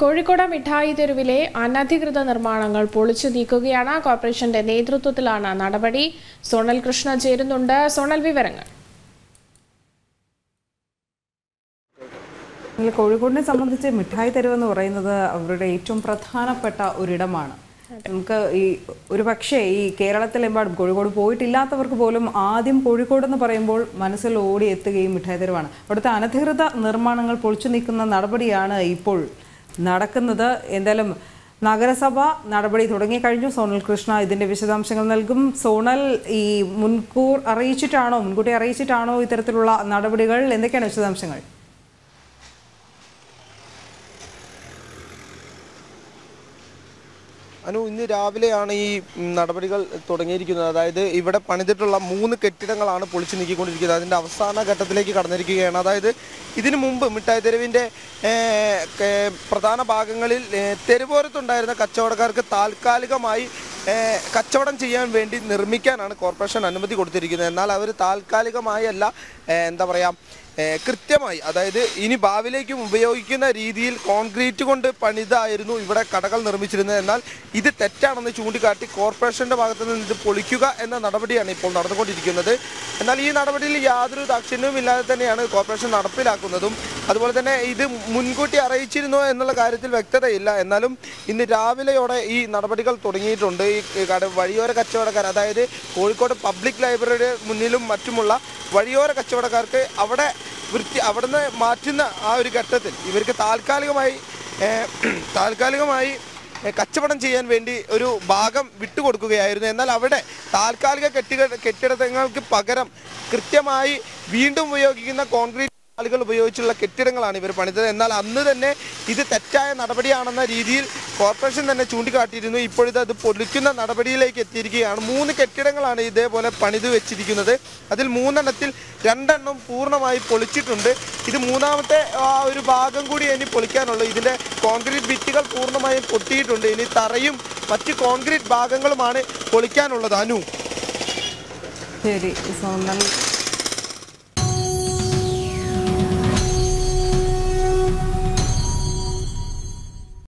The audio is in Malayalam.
കോഴിക്കോട് മിഠായി തെരുവിലെ അനധികൃത നിർമ്മാണങ്ങൾ പൊളിച്ചു നീക്കുകയാണ് കോർപ്പറേഷന്റെ നേതൃത്വത്തിലാണ് നടപടി സോണൽ കൃഷ്ണ ചേരുന്നുണ്ട് സോണൽ വിവരങ്ങൾ ഇതിൽ കോഴിക്കോടിനെ സംബന്ധിച്ച് മിഠായി തെരുവ് എന്ന് പറയുന്നത് അവരുടെ ഏറ്റവും പ്രധാനപ്പെട്ട ഒരിടമാണ് നമുക്ക് ഈ ഒരു പക്ഷേ ഈ കേരളത്തിലെമ്പാടും കോഴിക്കോട് പോയിട്ടില്ലാത്തവർക്ക് പോലും ആദ്യം കോഴിക്കോട് എന്ന് പറയുമ്പോൾ മനസ്സിൽ ഓടി എത്തുകയും മിഠായി തെരുവാണ് അവിടുത്തെ അനധികൃത നിർമ്മാണങ്ങൾ പൊളിച്ചു നീക്കുന്ന നടപടിയാണ് ഇപ്പോൾ നടക്കുന്നത് എന്തായാലും നഗരസഭ നടപടി തുടങ്ങിക്കഴിഞ്ഞു സോണൽ കൃഷ്ണ ഇതിന്റെ വിശദാംശങ്ങൾ നൽകും സോണൽ ഈ മുൻകൂർ അറിയിച്ചിട്ടാണോ മുൻകൂട്ടി അറിയിച്ചിട്ടാണോ ഇത്തരത്തിലുള്ള നടപടികൾ എന്തൊക്കെയാണ് വിശദാംശങ്ങൾ അനു ഇന്ന് രാവിലെയാണ് ഈ ഉം, നടപടികൾ തുടങ്ങിയിരിക്കുന്നത് അതായത് ഇവിടെ പണിതിട്ടുള്ള മൂന്ന് കെട്ടിടങ്ങളാണ് പൊളിച്ചു നീക്കിക്കൊണ്ടിരിക്കുന്നത് അതിൻ്റെ അവസാന ഘട്ടത്തിലേക്ക് കടന്നിരിക്കുകയാണ് അതായത് ഇതിനു മുമ്പ് മിഠായി തെരുവിൻ്റെ ഏർ, കേ- പ്രധാന ഭാഗങ്ങളിൽ ഏർ, തെരുവോരത്തുണ്ടായിരുന്ന കച്ചവടക്കാർക്ക് താൽക്കാലികമായി ഏർ, കച്ചവടം ചെയ്യാൻ വേണ്ടി നിർമ്മിക്കാനാണ് കോർപ്പറേഷൻ അനുമതി കൊടുത്തിരിക്കുന്നത് എന്നാൽ അവർ താൽക്കാലികമായി അല്ല ഏർ, എന്താ പറയുക ഏഹ് കൃത്യമായി അതായത് ഇനി ഭാവിയിലേക്കും ഉപയോഗിക്കുന്ന രീതിയിൽ കോൺക്രീറ്റ് കൊണ്ട് പണിതായിരുന്നു ഇവിടെ കടകൾ നിർമ്മിച്ചിരുന്നത് എന്നാൽ ഇത് തെറ്റാണെന്ന് ചൂണ്ടിക്കാട്ടി കോർപ്പറേഷന്റെ ഭാഗത്ത് നിന്ന് ഇത് പൊളിക്കുക എന്ന നടപടിയാണ് ഇപ്പോൾ നടന്നുകൊണ്ടിരിക്കുന്നത് എന്നാൽ ഈ നടപടിയിൽ യാതൊരു ദാക്ഷിണ്യവും ഇല്ലാതെ തന്നെയാണ് കോർപ്പറേഷൻ നടപ്പിലാക്കുന്നതും അതുപോലെ തന്നെ ഇത് മുൻകൂട്ടി അറിയിച്ചിരുന്നോ എന്നുള്ള കാര്യത്തിൽ വ്യക്തതയില്ല എന്നാലും ഇന്ന് രാവിലെയോടെ ഈ നടപടികൾ തുടങ്ങിയിട്ടുണ്ട് ഈ കട വഴിയോര കച്ചവടക്കാർ അതായത് കോഴിക്കോട് പബ്ലിക് ലൈബ്രറിയുടെ മുന്നിലും മറ്റുമുള്ള വഴിയോര കച്ചവടക്കാർക്ക് അവിടെ വൃത്തി അവിടുന്ന് മാറ്റുന്ന ആ ഒരു ഘട്ടത്തിൽ ഇവർക്ക് താൽക്കാലികമായി ഏഹ്, താൽക്കാലികമായി ഏഹ്, കച്ചവടം ചെയ്യാൻ വേണ്ടി ഒരു ഭാഗം വിട്ടുകൊടുക്കുകയായിരുന്നു എന്നാൽ അവിടെ താൽക്കാലിക കെട്ടിട കെട്ടിടങ്ങൾക്ക് പകരം കൃത്യമായി വീണ്ടും ഉപയോഗിക്കുന്ന കോൺക്രീറ്റ് ആളുകൾ ഉപയോഗിച്ചുള്ള കെട്ടിടങ്ങളാണ് ഇവർ പണിതത് എന്നാൽ അന്ന് തന്നെ ഇത് തെറ്റായ നടപടിയാണെന്ന രീതിയിൽ കോർപ്പറേഷൻ തന്നെ ചൂണ്ടിക്കാട്ടിയിരുന്നു ഇപ്പോഴിത് അത് പൊളിക്കുന്ന നടപടിയിലേക്ക് എത്തിയിരിക്കുകയാണ് മൂന്ന് കെട്ടിടങ്ങളാണ് ഇതേപോലെ പണിത് വെച്ചിരിക്കുന്നത് അതിൽ മൂന്നെണ്ണത്തിൽ രണ്ടെണ്ണം പൂർണ്ണമായി പൊളിച്ചിട്ടുണ്ട് ഇത് മൂന്നാമത്തെ ആ ഒരു ഭാഗം കൂടി ഇനി പൊളിക്കാനുള്ളൂ ഇതിൻ്റെ കോൺക്രീറ്റ് ഭിത്തികൾ പൂർണ്ണമായും പൊട്ടിയിട്ടുണ്ട് ഇനി തറയും മറ്റ് കോൺക്രീറ്റ് ഭാഗങ്ങളുമാണ് പൊളിക്കാനുള്ളത് അനു ശരി സോണൽ